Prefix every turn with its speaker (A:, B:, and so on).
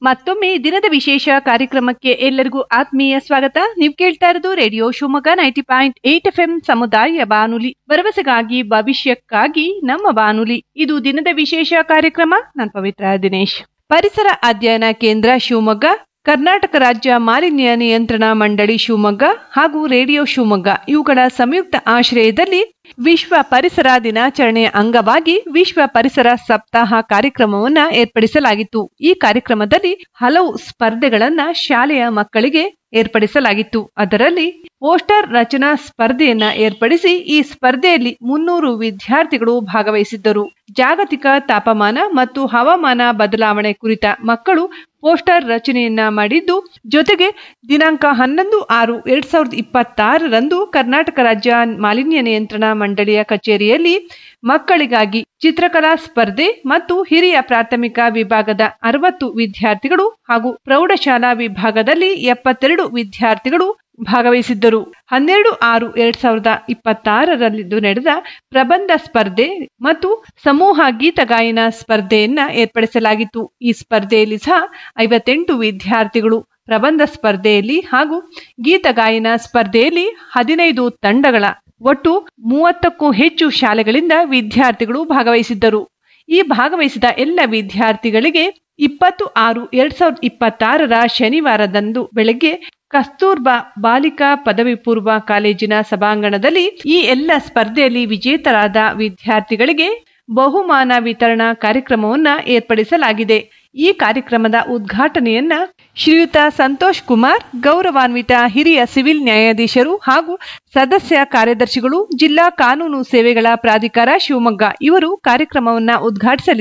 A: ಮತ್ತೊಮ್ಮೆ ದಿನದ ವಿಶೇಷ ಕಾರ್ಯಕ್ರಮಕ್ಕೆ ಎಲ್ಲರಿಗೂ ಆತ್ಮೀಯ ಸ್ವಾಗತ ನೀವು ಕೇಳ್ತಾ ಇರೋದು radio Shivamogga ninety point eight F M ಸಮುದಾಯ ಬಾನುಲಿ ಭರವಸೆಗಾಗಿ ಭವಿಷ್ಯಕ್ಕಾಗಿ ನಮ್ಮ ಬಾನುಲಿ ಇದು ದಿನದ ವಿಶೇಷ ಕಾರ್ಯಕ್ರಮ ನಾನು ಪವಿತ್ರ ದಿನೇಶ್ ಪರಿಸರ ಅಧ್ಯಯನ ಕೇಂದ್ರ ಶಿವಮೊಗ್ಗ ಕರ್ನಾಟಕ ರಾಜ್ಯ ಮಾಲಿನ್ಯ ನಿಯಂತ್ರಣ ಮಂಡಳಿ ಶಿವಮೊಗ್ಗ ಹಾಗೂ ರೇಡಿಯೋ ಶಿವಮೊಗ್ಗ ಇವುಗಳ ಸಂಯುಕ್ತ ಆಶ್ರಯದಲ್ಲಿ ವಿಶ್ವ ಪರಿಸರ ದಿನಾಚರಣೆಯ ಅಂಗವಾಗಿ ವಿಶ್ವ ಪರಿಸರ ಸಪ್ತಾಹ ಕಾರ್ಯಕ್ರಮವನ್ನ ಏರ್ಪಡಿಸಲಾಗಿತ್ತು ಈ ಕಾರ್ಯಕ್ರಮದಲ್ಲಿ ಹಲವು ಸ್ಪರ್ಧೆಗಳನ್ನ ಶಾಲೆಯ ಮಕ್ಕಳಿಗೆ ಏರ್ಪಡಿಸಲಾಗಿತ್ತು ಅದರಲ್ಲಿ ಪೋಸ್ಟರ್ ರಚನಾ ಸ್ಪರ್ಧೆಯನ್ನ ಏರ್ಪಡಿಸಿ ಈ ಸ್ಪರ್ಧೆಯಲ್ಲಿ ಮುನ್ನೂರು ವಿದ್ಯಾರ್ಥಿಗಳು ಭಾಗವಹಿಸಿದ್ದರು ಜಾಗತಿಕ ತಾಪಮಾನ ಮತ್ತು ಹವಾಮಾನ ಬದಲಾವಣೆ ಕುರಿತ ಮಕ್ಕಳು ಪೋಸ್ಟರ್ ರಚನೆಯನ್ನ ಮಾಡಿದ್ದು ಜೊತೆಗೆ ದಿನಾಂಕ ಹನ್ನೊಂದು ಆರು ಎರಡ್ ಸಾವಿರದ ಇಪ್ಪತ್ತಾರರಂದು ಕರ್ನಾಟಕ ರಾಜ್ಯ ಮಾಲಿನ್ಯ ನಿಯಂತ್ರಣ ಮಂಡಳಿಯ ಕಚೇರಿಯಲ್ಲಿ ಮಕ್ಕಳಿಗಾಗಿ ಚಿತ್ರಕಲಾ ಸ್ಪರ್ಧೆ ಮತ್ತು ಹಿರಿಯ ಪ್ರಾಥಮಿಕ ವಿಭಾಗದ ಅರವತ್ತು ವಿದ್ಯಾರ್ಥಿಗಳು ಹಾಗೂ ಪ್ರೌಢಶಾಲಾ ವಿಭಾಗದಲ್ಲಿ ಎಪ್ಪತ್ತೆರಡು ವಿದ್ಯಾರ್ಥಿಗಳು ಭಾಗವಹಿಸಿದ್ದರು ಹನ್ನೆರಡು ಆರು ಎರಡ್ ಸಾವಿರದ ಇಪ್ಪತ್ತಾರರಲ್ಲಿಂದು ನಡೆದ ಪ್ರಬಂಧ ಸ್ಪರ್ಧೆ ಮತ್ತು ಸಮೂಹ ಗೀತಗಾಯನ ಸ್ಪರ್ಧೆಯನ್ನ ಏರ್ಪಡಿಸಲಾಗಿತ್ತು ಈ ಸ್ಪರ್ಧೆಯಲ್ಲಿ ಸಹ ಐವತ್ತೆಂಟು ವಿದ್ಯಾರ್ಥಿಗಳು ಪ್ರಬಂಧ ಸ್ಪರ್ಧೆಯಲ್ಲಿ ಹಾಗೂ ಗೀತಗಾಯನ ಸ್ಪರ್ಧೆಯಲ್ಲಿ ಹದಿನೈದು ತಂಡಗಳ ಒಟ್ಟು ಮೂವತ್ತಕ್ಕೂ ಹೆಚ್ಚು ಶಾಲೆಗಳಿಂದ ವಿದ್ಯಾರ್ಥಿಗಳು ಭಾಗವಹಿಸಿದ್ದರು ಈ ಭಾಗವಹಿಸಿದ ಎಲ್ಲ ವಿದ್ಯಾರ್ಥಿಗಳಿಗೆ ಇಪ್ಪತ್ತು ಆರು ಎರಡ್ ಸಾವಿರದ ಇಪ್ಪತ್ತಾರರ ಶನಿವಾರದಂದು ಬೆಳಗ್ಗೆ ಕಸ್ತೂರ್ಬಾ ಬಾಲಿಕಾ ಪದವಿ ಪೂರ್ವ ಕಾಲೇಜಿನ ಸಭಾಂಗಣದಲ್ಲಿ ಈ ಎಲ್ಲ ಸ್ಪರ್ಧೆಯಲ್ಲಿ ವಿಜೇತರಾದ ವಿದ್ಯಾರ್ಥಿಗಳಿಗೆ ಬಹುಮಾನ ವಿತರಣಾ ಕಾರ್ಯಕ್ರಮವನ್ನ ಏರ್ಪಡಿಸಲಾಗಿದೆ ಈ ಕಾರ್ಯಕ್ರಮದ ಉದ್ಘಾಟನೆಯನ್ನ ಶ್ರೀಯುತ ಸಂತೋಷ್ ಕುಮಾರ್ ಗೌರವಾನ್ವಿತ ಹಿರಿಯ ಸಿವಿಲ್ ನ್ಯಾಯಾಧೀಶರು ಹಾಗೂ ಸದಸ್ಯ ಕಾರ್ಯದರ್ಶಿಗಳು ಜಿಲ್ಲಾ ಕಾನೂನು ಸೇವೆಗಳ ಪ್ರಾಧಿಕಾರ ಶಿವಮೊಗ್ಗ ಇವರು ಕಾರ್ಯಕ್ರಮವನ್ನ ಉದ್ಘಾಟಿಸಲಿದ್ದಾರೆ